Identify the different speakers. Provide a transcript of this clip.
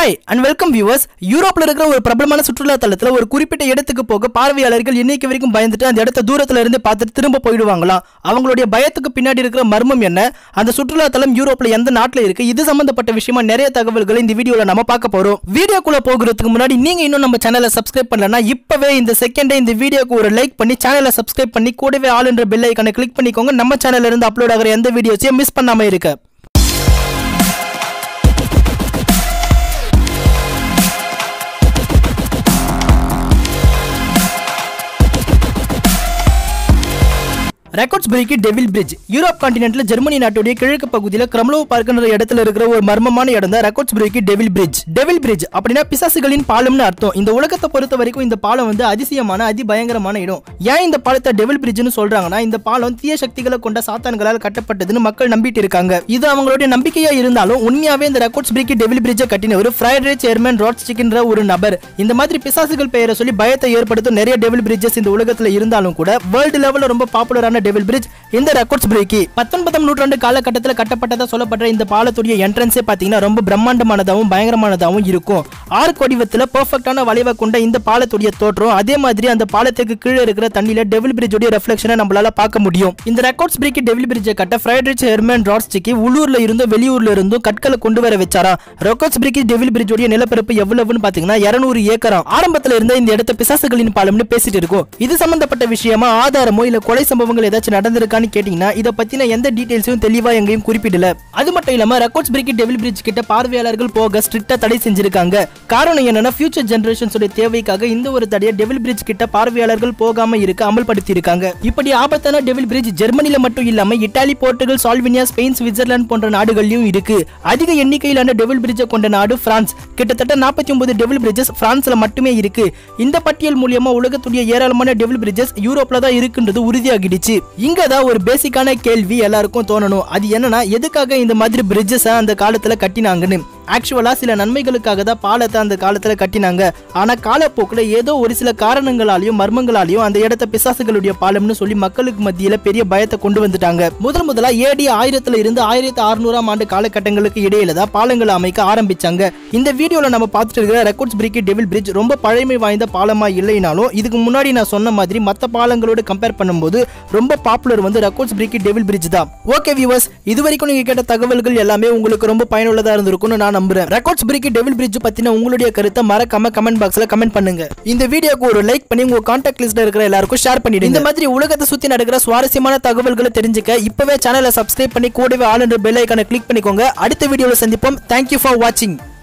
Speaker 1: hi and welcome viewers யூரோப்ல இருக்கிற ஒரு பிரபலமான சுற்றுலா தலத்துல ஒரு குறிப்பிட்ட இடத்துக்கு போக பார்வையாளர்கள் இன்னைக்கு வரைக்கும் பயந்துட்டு அந்த இடத்த தூரத்துல இருந்து பார்த்துட்டு திரும்ப போயிடுவாங்களாம் அவங்களுடைய பயத்துக்கு பின்னாடி இருக்கிற மர்மம் என்ன அந்த சுற்றுலா தலம் யூரோப்ல எந்த நாட்டுல இருக்கு இது சம்பந்தப்பட்ட விஷயமா நிறைய தகவல்களை இந்த வீடியோல நம்ம பார்க்க போறோம் வீடியோக்குள்ள போகிறதுக்கு முன்னாடி நீங்க இன்னும் நம்ம சேனலை சப்ஸ்கிரைப் பண்ணலனா இப்பவே இந்த செகண்டே இந்த வீடியோக்கு ஒரு லைக் பண்ணி சேனலை சப்ஸ்கிரைப் பண்ணி கூடவே ஆல் என்ற பெல் ஐக்கனை கிளிக் பண்ணிக்கோங்க நம்ம சேனல்ல இருந்து அப்லோட் ஆகிற எந்த வீடியோஸையும் மிஸ் பண்ணாம இருக்க Rakotzbrücke Devil Bridge Europe கான்டினென்ட்ல ஜெர்மனி நாட்டுடைய கிழக்கு பகுதியில் கிரம்லோ பார்க்கின்ற இடத்துல இருக்கிற ஒரு மர்மமான இடம் தான் Rakotzbrücke Devil Bridge Devil Bridge அப்படின்னா பிசாசுகளின் பாலம்னு அர்த்தம் இந்த உலகத்தை பொறுத்த வரைக்கும் இந்த பாலம் வந்து அதிசயமான அதிபயங்கரமான இடம் ஏன் இந்த பாலத்தை டெவில் பிரிட்ஜ்னு சொல்றாங்கன்னா இந்த பாலம் தீய சக்திகளை கொண்ட சாத்தான்களால் கட்டப்பட்டதுன்னு மக்கள் நம்பிட்டு இருக்காங்க இது அவங்களுடைய நம்பிக்கையா இருந்தாலும் உண்மையாவே இந்த ரெக்கார்ட்ஸ் பிரிக்கு டெவில் பிரிட்ஜை கட்டினவர் ஃப்ரைட் சேர்மன் ராட்ஸ்டிக்ன்ற ஒரு நபர் இந்த மாதிரி பிசாசுகள் பெயரை சொல்லி பயத்தை ஏற்படுத்தும் நிறைய டெவில் பிரிட்ஜஸ் இந்த உலகத்துல இருந்தாலும் கூட வேர்ல்டு லெவல்ல ரொம்ப பாப்புலரான டெவில் பிரிட்ஜ் இந்த ரெக்கார்ட்ஸ் பிரேக்கி பத்தொன்பதாம் நூற்றாண்டு காலகட்டத்தில் கட்டப்பட்டதா சொல்லப்படுற இந்த பாலத்துடைய என்ட்ரன்ஸே பாத்தீங்கன்னா ரொம்ப பிரம்மாண்டமானதாகவும் பயங்கரமானதாகவும் இருக்கும் ஆர்க் வடிவத்தில் பெர்ஃபெக்டான வளைவை கொண்ட இந்த பாலத்துடைய தோற்றம் அதே மாதிரி அந்த பாலத்துக்கு கீழே இருக்கிற தண்ணியில டெவில் பிரிட்ஜோட ரெஃப்ளெக்ஷனை நம்மளால பார்க்க முடியும் இந்த ரெக்கார்ட்ஸ் பிரேக்கி டெவில் பிரிட்ஜை கட்ட ஃப்ரைட்ரிச் ஹெர்மன் ராட்ஸ்டிக்கு உள்ளூர்ல இருந்தும் வெளியூர்ல இருந்தும் கற்களை கொண்டு வர வச்சாரா ரெக்கார்ட்ஸ் பிரேக்கி டெவில் பிரிட்ஜோட நிலப்பரப்பு எவ்வளவுன்னு பாத்தீங்கன்னா இருநூறு ஏக்கரம் ஆரம்பத்துல இருந்த இந்த இடத்த பிசாசுகளின் பாலம்னு பேசிட்டு இருக்கோம் இது சம்பந்தப்பட்ட விஷயமா ஆதாரமோ இல்ல கொலை சம்பவங்கள் ஏதாச்சும் நடந்திருக்கான்னு கேட்டீங்கன்னா இதை பத்தின எந்த டீடைல்ஸும் தெளிவா எங்கேயும் குறிப்பிடல அது மட்டும் இல்லாம ரெக்கார்ட்ஸ் பிரிக்கி டெவில் பிரிட்ஜ் கிட்ட பார்வையாளர்கள் போக ஸ்ட்ரிக்டா தடை செஞ்சிருக்காங்க காரணம் என்னன்னா ஃபியூச்சர் ஜெனரேஷன்ஸோட தேவைக்காக இந்த ஒரு தடையை டெவில் பிரிட்ஜ் கிட்ட பார்வையாளர்கள் போகாம இருக்க அமல்படுத்தி இருக்காங்க இப்படி ஆபத்தான டெவில் பிரிட்ஜ் ஜெர்மனில மட்டும் இல்லாம Italy Portugal Slovenia Spain Switzerland போன்ற நாடுகள்லயும் இருக்கு அதிக எண்ணிக்கையிலான டெவில் பிரிட்ஜை கொண்ட நாடு பிரான்ஸ் கிட்டத்தட்ட நாற்பத்தி ஒன்பது டெவில் பிரிட்ஜஸ் பிரான்ஸ்ல மட்டுமே இருக்கு இந்த பட்டியல் மூலியமா உலகத்துடைய ஏராளமான டெவில் பிரிட்ஜஸ் யூரோப்ல தான் இருக்குன்றது உறுதியாகிடுச்சு இங்க தான் ஒரு பேசிக்கான கேள்வி எல்லாருக்கும் தோணணும் அது என்னன்னா எதுக்காக இந்த மாதிரி பிரிட்ஜஸ் அந்த காலத்துல கட்டினாங்கன்னு ஆக்சுவலா சில நன்மைகளுக்காக தான் பாலத்தை அந்த காலத்துல கட்டினாங்க ஆனா காலப்போக்கில் ஏதோ ஒரு சில காரணங்களாலையும் மர்மங்களாலையும் அந்த இடத்த பிசாசுகளுடைய பாலம்னு சொல்லி மக்களுக்கு மத்தியில பெரிய பயத்தை கொண்டு வந்துட்டாங்க முதல் முதலா ஏடி ஆயிரத்துல இருந்து ஆயிரத்தி அறுநூறாம் ஆண்டு காலகட்டங்களுக்கு இடையில தான் பாலங்களை அமைக்க ஆரம்பிச்சாங்க இந்த வீடியோல நம்ம பார்த்துட்டு இருக்கிற ரெக்கார்ட்ஸ் பிரிக்கி டெவில் பிரிட்ஜ் ரொம்ப பழமை வாய்ந்த பாலமா இல்லைனாலும் இதுக்கு முன்னாடி நான் சொன்ன மாதிரி மத்த பாலங்களோட கம்பேர் பண்ணும்போது ரொம்ப பாப்புலர் வந்து ரெக்கார்ட்ஸ் பிரிக்கி டெவில் பிரிட்ஜ் தான் ஓகே வியூவர்ஸ் இது வரைக்கும் நீங்க கேட்ட தகவல்கள் எல்லாமே உங்களுக்கு ரொம்ப பயனுள்ளதா இருந்திருக்கும்னு நான் நம்புறேன் ரெக்கார்ட்ஸ் பிரிக்கி டெவில் பிரிட்ஜ் பத்தின உங்களுடைய கருத்தை மறக்காம கமெண்ட் பாக்ஸ்ல கமெண்ட் பண்ணுங்க இந்த வீடியோக்கு ஒரு லைக் பண்ணி உங்க கான்டாக்ட் லிஸ்ட்ல இருக்கிற எல்லாருக்கும் ஷேர் பண்ணிடுங்க இந்த மாதிரி உலகத்தை சுத்தி நடக்கிற சுவாரஸ்யமான தகவல்களை தெரிஞ்சுக்க இப்பவே சேனலை சப்ஸ்கிரைப் பண்ணி கூடவே ஆல் என்ற பெல் ஐக்கானை கிளிக் பண்ணிக்கோங்க அடுத்த வீடியோல சந்திப்போம் தேங்க்யூ ஃபார் வாட்சிங்